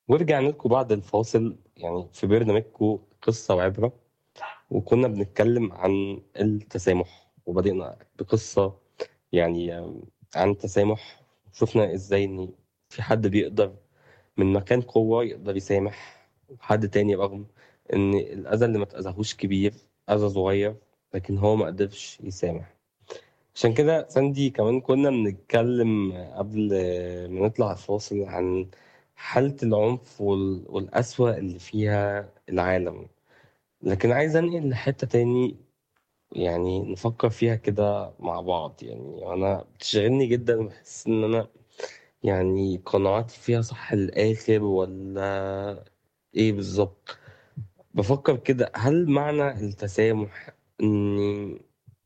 ورجعنا لكم بعد الفاصل يعني في برنامجكم قصة وعبرة وكنا بنتكلم عن التسامح وبدأنا بقصة يعني آم، عن التسامح شفنا ازاي ان في حد بيقدر من مكان قوة يقدر يسامح وحد تاني رغم ان الأذى اللي ما تأذاهوش كبير أذى صغير لكن هو ما قدرش يسامح عشان كده ساندي كمان كنا بنتكلم قبل ما نطلع الفاصل عن حالة العنف وال- والقسوة اللي فيها العالم لكن عايز أنقل لحتة تاني يعني نفكر فيها كده مع بعض يعني أنا بتشغلني جدا وبحس إن أنا يعني قناعاتي فيها صح للآخر ولا إيه بالظبط بفكر كده هل معنى التسامح إني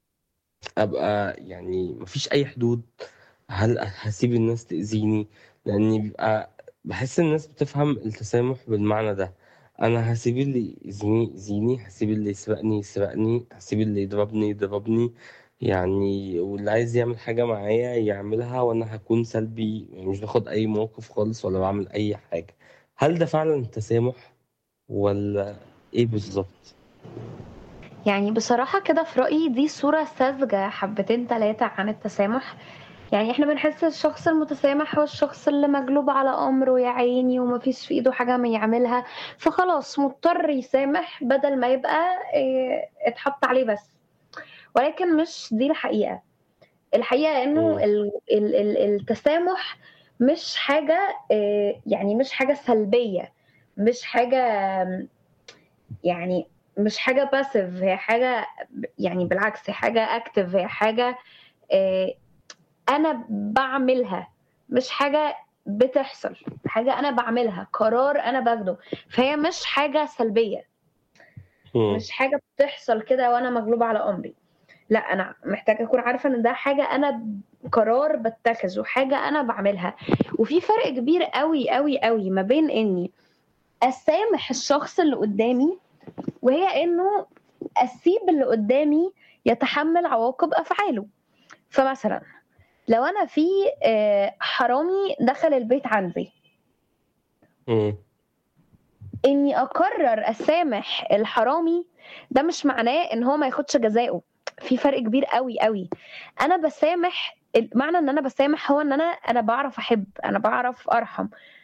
ابقى يعني مفيش اي حدود هل هسيب الناس تأذيني لاني بيبقى بحس الناس بتفهم التسامح بالمعنى ده انا هسيب اللي يأذيني يأذيني هسيب اللي يسرقني يسرقني هسيب اللي يضربني يضربني يعني واللي عايز يعمل حاجة معايا يعملها وانا هكون سلبي يعني مش باخد اي موقف خالص ولا بعمل اي حاجة هل ده فعلا التسامح ولا ايه بالظبط يعني بصراحة كده في رأيي دي صورة ساذجة حبتين تلاتة عن التسامح يعني احنا بنحس الشخص المتسامح هو الشخص اللي مغلوب على أمره يا عيني ومفيش في إيده حاجة ما يعملها فخلاص مضطر يسامح بدل ما يبقى اه اتحط عليه بس ولكن مش دي الحقيقة الحقيقة إنه مم. ال- ال- ال- التسامح مش حاجة اه يعني مش حاجة سلبية مش حاجة يعني مش حاجة باسيف هي حاجة يعني بالعكس هي حاجة اكتف هي حاجة آه، أنا بعملها مش حاجة بتحصل حاجة أنا بعملها قرار أنا باخده فهي مش حاجة سلبية مم. مش حاجة بتحصل كده وأنا مغلوبة على أمري لا أنا محتاجة أكون عارفة إن ده حاجة أنا ب- قرار بتخذه حاجة أنا بعملها وفي فرق كبير قوي قوي قوي ما بين إني أسامح الشخص اللي قدامي وهي انه اسيب اللي قدامي يتحمل عواقب افعاله فمثلا لو انا في آه، حرامي دخل البيت عندي مم. اني اقرر اسامح الحرامي ده مش معناه ان هو ما ياخدش جزاؤه في فرق كبير قوي قوي انا بسامح معنى ان انا بسامح هو ان انا انا بعرف احب انا بعرف ارحم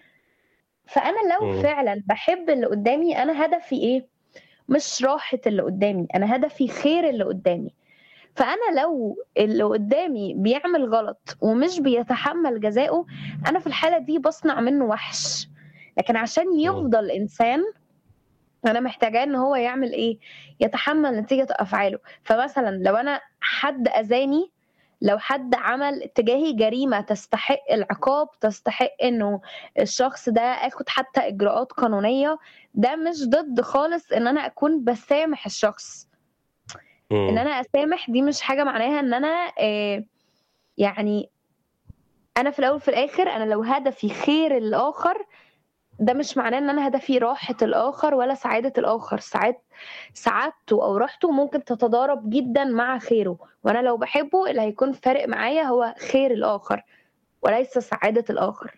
فانا لو مم. فعلا بحب اللي قدامي انا هدفي ايه مش راحة اللي قدامي أنا هدفي خير اللي قدامي فأنا لو اللي قدامي بيعمل غلط ومش بيتحمل جزاؤه أنا في الحالة دي بصنع منه وحش لكن عشان مم. يفضل إنسان أنا محتاجاه إن هو يعمل إيه يتحمل نتيجة أفعاله فمثلا لو أنا حد أذاني لو حد عمل تجاهي جريمة تستحق العقاب تستحق إنه الشخص ده آخد حتى إجراءات قانونية ده مش ضد خالص ان انا اكون بسامح الشخص ان مم. انا اسامح دي مش حاجه معناها ان انا آه، يعني انا في الاول في الاخر انا لو هدفي خير الاخر ده مش معناه ان انا هدفي راحه الاخر ولا سعاده الاخر ساعات سعادته او راحته ممكن تتضارب جدا مع خيره وانا لو بحبه اللي هيكون فارق معايا هو خير الاخر وليس سعاده الاخر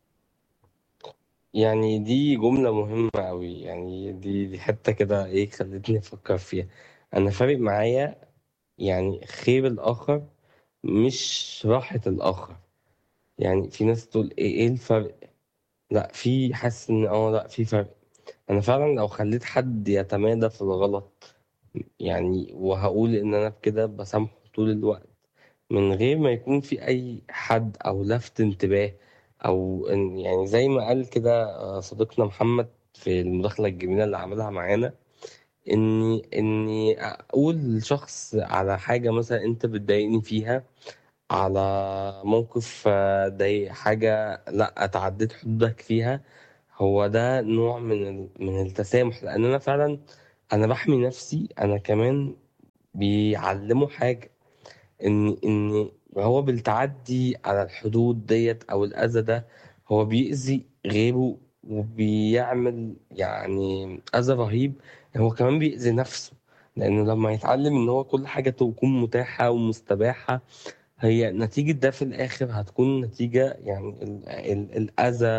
يعني دي جملة مهمة أوي يعني دي دي حتة كده إيه خلتني أفكر فيها أنا فارق معايا يعني خير الآخر مش راحة الآخر يعني في ناس تقول إيه إيه الفرق لا في حاسس إن آه لا في فرق أنا فعلا لو خليت حد يتمادى في الغلط يعني وهقول إن أنا بكده بسامحه طول الوقت من غير ما يكون في أي حد أو لفت انتباه أو إن يعني زي ما قال كده آه، صديقنا محمد في المداخلة الجميلة اللي عملها معانا إني إني أقول لشخص على حاجة مثلا أنت بتضايقني فيها على موقف آه، ضايق حاجة لأ تعديت حدودك فيها هو ده نوع من ال- من التسامح لأن أنا فعلا أنا بحمي نفسي أنا كمان بيعلموا حاجة ان ان هو بالتعدي على الحدود ديت او الاذى ده هو بيأذي غيره وبيعمل يعني اذى رهيب هو كمان بيأذي نفسه لانه لما يتعلم ان هو كل حاجة تكون متاحة ومستباحة هي نتيجة ده في الاخر هتكون نتيجة يعني ال ال الاذى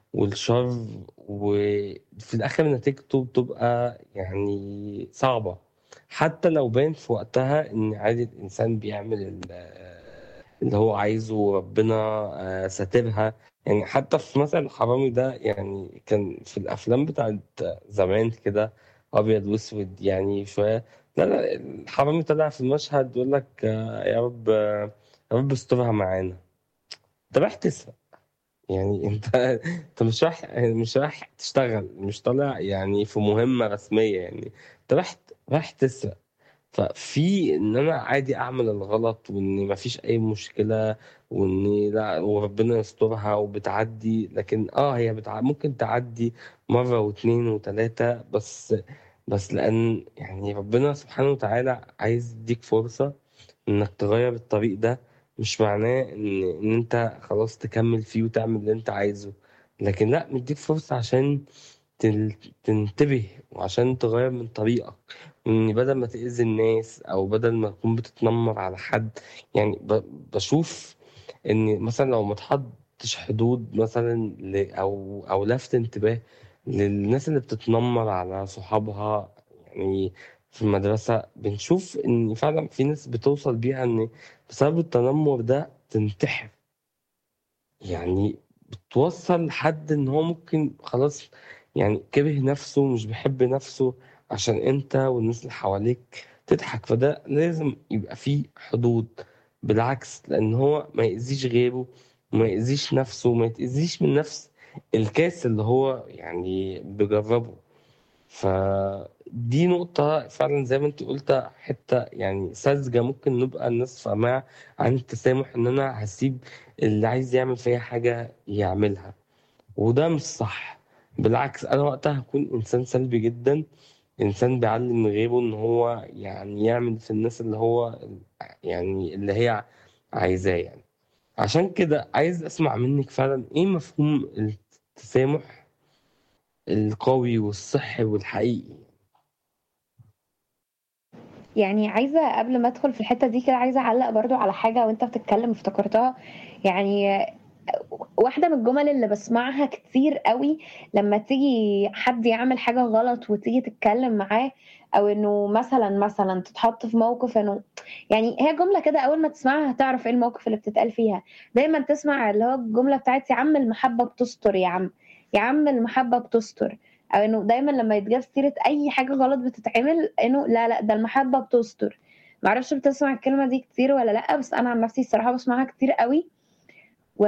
والشر وفي الآخر نتيجته بتبقى يعني صعبة حتى لو بان في وقتها إن عادي الإنسان بيعمل ال- اللي هو عايزه وربنا آه، ساترها يعني حتى في مثل الحرامي ده يعني كان في الأفلام بتاعت زمان كده أبيض وأسود يعني شوية لا لا الحرامي طلع في المشهد يقول لك آه، يا رب آه، يا رب استرها معانا انت رايح تسرق يعني انت انت مش رايح مش رايح تشتغل مش طالع يعني في مهمة رسمية يعني انت رايح رايح تسرق ففي ان انا عادي اعمل الغلط وان مفيش اي مشكلة وان لا وربنا يسترها وبتعدي لكن اه هي بتع... ممكن تعدي مرة واتنين وتلاتة بس بس لان يعني ربنا سبحانه وتعالى عايز يديك فرصة انك تغير الطريق ده مش معناه ان ان انت خلاص تكمل فيه وتعمل اللي انت عايزه لكن لا مديك فرصة عشان تل- تنتبه وعشان تغير من طريقك وان بدل ما تأذي الناس او بدل ما تكون بتتنمر على حد يعني ب- بشوف ان مثلا لو ما تحطش حدود مثلا ل- او او لفت انتباه للناس اللي بتتنمر على صحابها يعني في المدرسة بنشوف ان فعلا في ناس بتوصل بيها ان بسبب التنمر ده تنتحر يعني بتوصل لحد ان هو ممكن خلاص يعني كره نفسه مش بيحب نفسه عشان انت والناس اللي حواليك تضحك فده لازم يبقى فيه حدود بالعكس لان هو ما يأذيش غيره وما يأذيش نفسه وما يتأذيش من نفس الكاس اللي هو يعني بيجربه فدي نقطة فعلا زي ما انت قلت حتة يعني ساذجة ممكن نبقى الناس فاهمها عن التسامح ان انا هسيب اللي عايز يعمل فيا حاجة يعملها وده مش صح بالعكس انا وقتها هكون انسان سلبي جدا انسان بيعلم غيره ان هو يعني يعمل في الناس اللي هو يعني اللي هي عايزاه يعني عشان كده عايز اسمع منك فعلا ايه مفهوم التسامح القوي والصحي والحقيقي يعني عايزة قبل ما ادخل في الحتة دي كده عايزة اعلق برضو على حاجة وانت بتتكلم افتكرتها يعني واحدة من الجمل اللي بسمعها كتير قوي لما تيجي حد يعمل حاجة غلط وتيجي تتكلم معاه او انه مثلا مثلا تتحط في موقف انه يعني هي جملة كده اول ما تسمعها هتعرف ايه الموقف اللي بتتقال فيها دايما تسمع اللي هو الجملة بتاعت يا عم المحبة بتستر يا عم يا عم المحبة بتستر او انه دايما لما يتجاب سيرة اي حاجة غلط بتتعمل انه لا لا ده المحبة بتستر معرفش بتسمع الكلمة دي كتير ولا لا بس انا عن نفسي الصراحة بسمعها كتير قوي و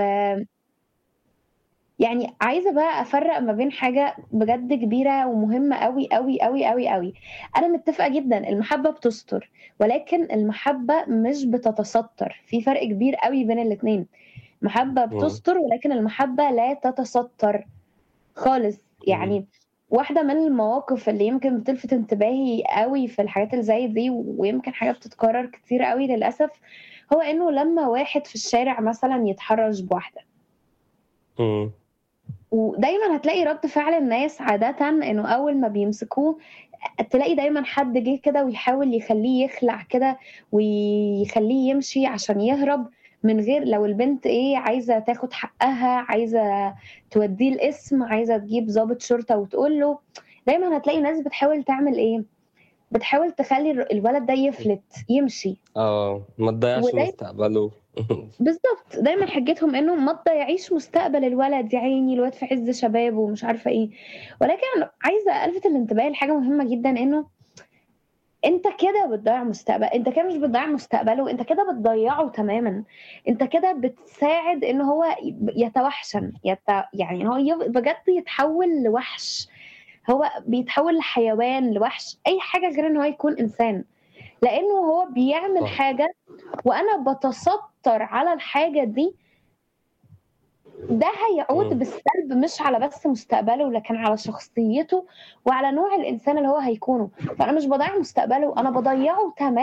يعني عايزه بقى افرق ما بين حاجه بجد كبيره ومهمه قوي قوي قوي قوي قوي انا متفقه جدا المحبه بتستر ولكن المحبه مش بتتستر في فرق كبير قوي بين الاتنين محبه مم. بتستر ولكن المحبه لا تتستر خالص يعني واحدة من المواقف اللي يمكن بتلفت انتباهي قوي في الحاجات اللي زي دي ويمكن حاجة بتتكرر كتير قوي للأسف هو إنه لما واحد في الشارع مثلا يتحرش بواحدة مم. ودايما هتلاقي رد فعل الناس عادة انه اول ما بيمسكوه تلاقي دايما حد جه كده ويحاول يخليه يخلع كده ويخليه يمشي عشان يهرب من غير لو البنت ايه عايزة تاخد حقها عايزة توديه الاسم عايزة تجيب ضابط شرطة وتقول له دايما هتلاقي ناس بتحاول تعمل ايه بتحاول تخلي الولد ده يفلت يمشي اه ما تضيعش ودايما مستقبله بالظبط دايما حجتهم انه ما تضيعيش مستقبل الولد يا عيني الواد في عز شبابه ومش عارفه ايه ولكن أنا عايزه الفت الانتباه لحاجه مهمه جدا انه انت كده بتضيع مستقبل انت كده مش بتضيع مستقبله انت كده بتضيعه تماما انت كده بتساعد ان هو يتوحشن يت... يعني هو يف- بجد يتحول لوحش هو بيتحول لحيوان لوحش اي حاجه غير ان هو يكون انسان لانه هو بيعمل صح حاجه وانا بتستر على الحاجه دي ده هيعود مم. بالسلب مش على بس مستقبله لكن على شخصيته وعلى نوع الانسان اللي هو هيكونه فانا مش بضيع مستقبله انا بضيعه تماما